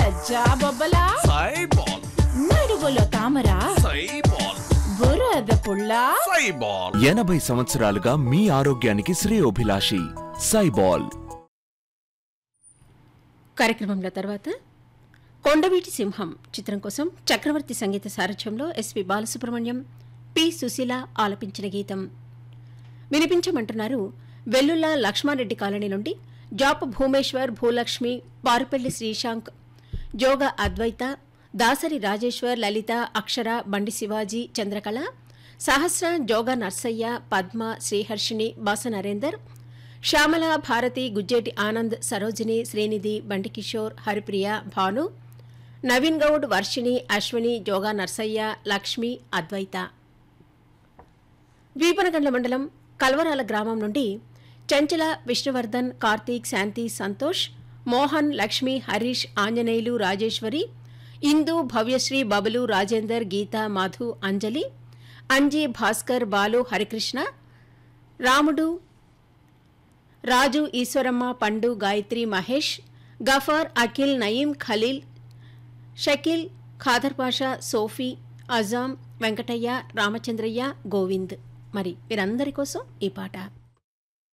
సజ్జా బొబ్బలా సైబాల్ నడుగులో తామరా సైబాల్ బురద పుల్ల సైబాల్ ఎనభై సంవత్సరాలుగా మీ ఆరోగ్యానికి శ్రేయోభిలాషి సైబాల్ కార్యక్రమంలో తర్వాత కొండవీటి సింహం చిత్రం కోసం చక్రవర్తి సంగీత సారథ్యంలో ఎస్పి బాలసుబ్రహ్మణ్యం పి సుశీల ఆలపించిన గీతం వినిపించమంటున్నారు వెల్లుల్ల లక్ష్మారెడ్డి కాలనీ నుండి జాప భూమేశ్వర్ భూలక్ష్మి పారుపల్లి శ్రీశాంక్ జోగ అద్వైత దాసరి రాజేశ్వర్ లలిత అక్షర బండి శివాజీ చంద్రకళ సహస్ర జోగ నర్సయ్య పద్మ శ్రీహర్షిణి బాస నరేందర్ శ్యామల భారతి గుజ్జేటి ఆనంద్ సరోజిని శ్రీనిధి బండి కిషోర్ హరిప్రియ భాను నవీన్ గౌడ్ వర్షిణి అశ్విని జోగా నర్సయ్య లక్ష్మి అద్వైత వీపనగండ్ల మండలం కల్వరాల గ్రామం నుండి చంచల విష్ణువర్ధన్ కార్తీక్ శాంతి సంతోష్ మోహన్ లక్ష్మి హరీష్ ఆంజనేయులు రాజేశ్వరి ఇందు భవ్యశ్రీ బబులు రాజేందర్ గీత మధు అంజలి అంజీ భాస్కర్ బాలు హరికృష్ణ రాముడు రాజు ఈశ్వరమ్మ పండు గాయత్రి మహేష్ గఫార్ అఖిల్ నయీం ఖలీల్ షకీల్ ఖాదర్ పాషా సోఫీ అజాం వెంకటయ్య రామచంద్రయ్య గోవింద్ మరి వీరందరి కోసం ఈ పాట